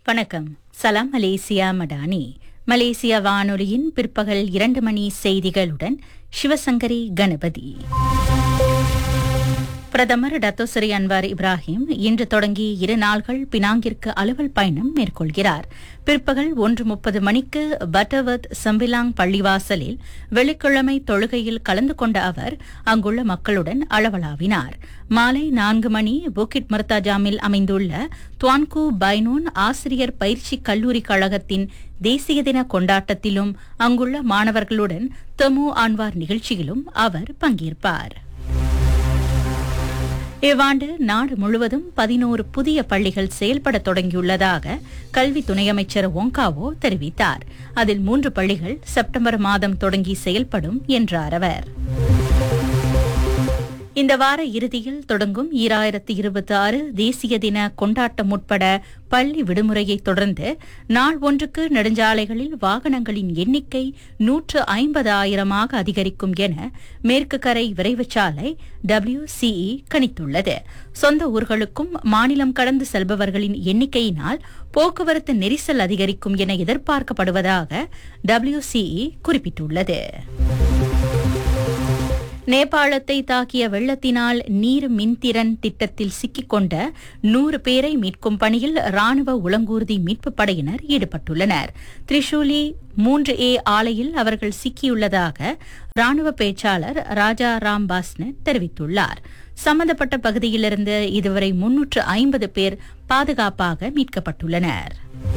வணக்கம் சலாம் Malaysia Madani Malaysia வானொலியின் பிற்பகல் இரண்டு மணி செய்திகளுடன் சிவசங்கரி கணபதி பிரதமர் டத்தோசரி அன்வார் இப்ராஹிம் இன்று தொடங்கி இரு நாள்கள் பினாங்கிற்கு அலுவல் பயணம் மேற்கொள்கிறார் பிற்பகல் ஒன்று முப்பது மணிக்கு பட்டர்வர்த் சம்பிலாங் பள்ளிவாசலில் வெள்ளிக்கிழமை தொழுகையில் கலந்து கொண்ட அவர் அங்குள்ள மக்களுடன் அளவலாவினார் மாலை நான்கு மணி புக்கிட் மர்தாஜாமில் அமைந்துள்ள துவான்கு பைனூன் ஆசிரியர் பயிற்சி கல்லூரி கழகத்தின் தேசிய தின கொண்டாட்டத்திலும் அங்குள்ள மாணவர்களுடன் தெமு ஆன்வார் நிகழ்ச்சியிலும் அவர் பங்கேற்பார் இவ்வாண்டு நாடு முழுவதும் பதினோரு புதிய பள்ளிகள் செயல்பட தொடங்கியுள்ளதாக கல்வி துணை அமைச்சர் ஒங்காவோ தெரிவித்தார் அதில் மூன்று பள்ளிகள் செப்டம்பர் மாதம் தொடங்கி செயல்படும் என்றார் அவர் இந்த வார இறுதியில் தொடங்கும் ஈராயிரத்தி இருபத்தி ஆறு தேசிய தின கொண்டாட்டம் உட்பட பள்ளி விடுமுறையை தொடர்ந்து நாள் ஒன்றுக்கு நெடுஞ்சாலைகளில் வாகனங்களின் எண்ணிக்கை நூற்று ஐம்பது ஆயிரமாக அதிகரிக்கும் என மேற்கு கரை விரைவுச்சாலை டபிள்யூசிஇ கணித்துள்ளது சொந்த ஊர்களுக்கும் மாநிலம் கடந்து செல்பவர்களின் எண்ணிக்கையினால் போக்குவரத்து நெரிசல் அதிகரிக்கும் என எதிர்பார்க்கப்படுவதாக டபிள்யூசிஇ குறிப்பிட்டுள்ளது நேபாளத்தை தாக்கிய வெள்ளத்தினால் நீர் மின்திறன் திட்டத்தில் சிக்கிக்கொண்ட நூறு பேரை மீட்கும் பணியில் ராணுவ உளங்கூர்தி மீட்புப் படையினர் ஈடுபட்டுள்ளனர் திரிசூலி மூன்று ஏ ஆலையில் அவர்கள் சிக்கியுள்ளதாக ராணுவ பேச்சாளர் ராஜா ராம் பாஸ்னட் தெரிவித்துள்ளார் சம்பந்தப்பட்ட பகுதியிலிருந்து இதுவரை முன்னூற்று ஐம்பது பேர் பாதுகாப்பாக மீட்கப்பட்டுள்ளனர்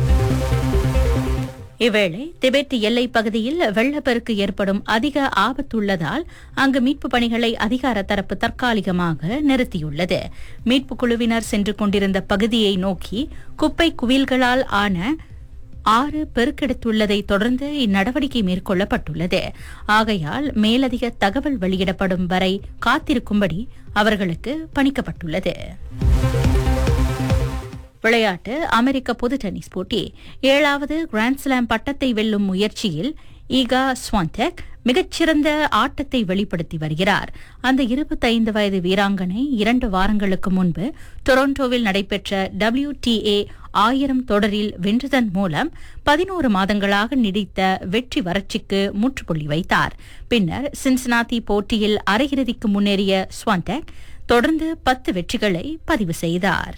இவ்வேளை திபெத் எல்லைப் பகுதியில் வெள்ளப்பெருக்கு ஏற்படும் அதிக ஆபத்துள்ளதால் அங்கு மீட்புப் பணிகளை அதிகார தரப்பு தற்காலிகமாக நிறுத்தியுள்ளது மீட்புக் குழுவினர் சென்று கொண்டிருந்த பகுதியை நோக்கி குப்பை குவியல்களால் ஆன ஆறு பெருக்கெடுத்துள்ளதை தொடர்ந்து இந்நடவடிக்கை மேற்கொள்ளப்பட்டுள்ளது ஆகையால் மேலதிக தகவல் வெளியிடப்படும் வரை காத்திருக்கும்படி அவர்களுக்கு பணிக்கப்பட்டுள்ளது விளையாட்டு அமெரிக்க பொது டென்னிஸ் போட்டி ஏழாவது கிராண்ட்ஸ்லாம் பட்டத்தை வெல்லும் முயற்சியில் ஈகா ஸ்வான்டெக் மிகச்சிறந்த ஆட்டத்தை வெளிப்படுத்தி வருகிறார் அந்த இருபத்தைந்து வயது வீராங்கனை இரண்டு வாரங்களுக்கு முன்பு டொரண்டோவில் நடைபெற்ற டபிள்யூடிஏ ஆயிரம் தொடரில் வென்றதன் மூலம் பதினோரு மாதங்களாக நீடித்த வெற்றி வறட்சிக்கு முற்றுப்புள்ளி வைத்தார் பின்னர் சின்சனாத்தி போட்டியில் அரையிறுதிக்கு முன்னேறிய ஸ்வான்டெக் தொடர்ந்து பத்து வெற்றிகளை பதிவு செய்தார்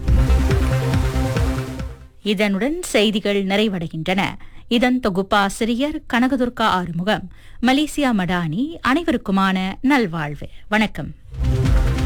இதனுடன் செய்திகள் நிறைவடைகின்றன இதன் தொகுப்பாசிரியர் கனகதுர்கா ஆறுமுகம் மலேசியா மடானி அனைவருக்குமான நல்வாழ்வு வணக்கம்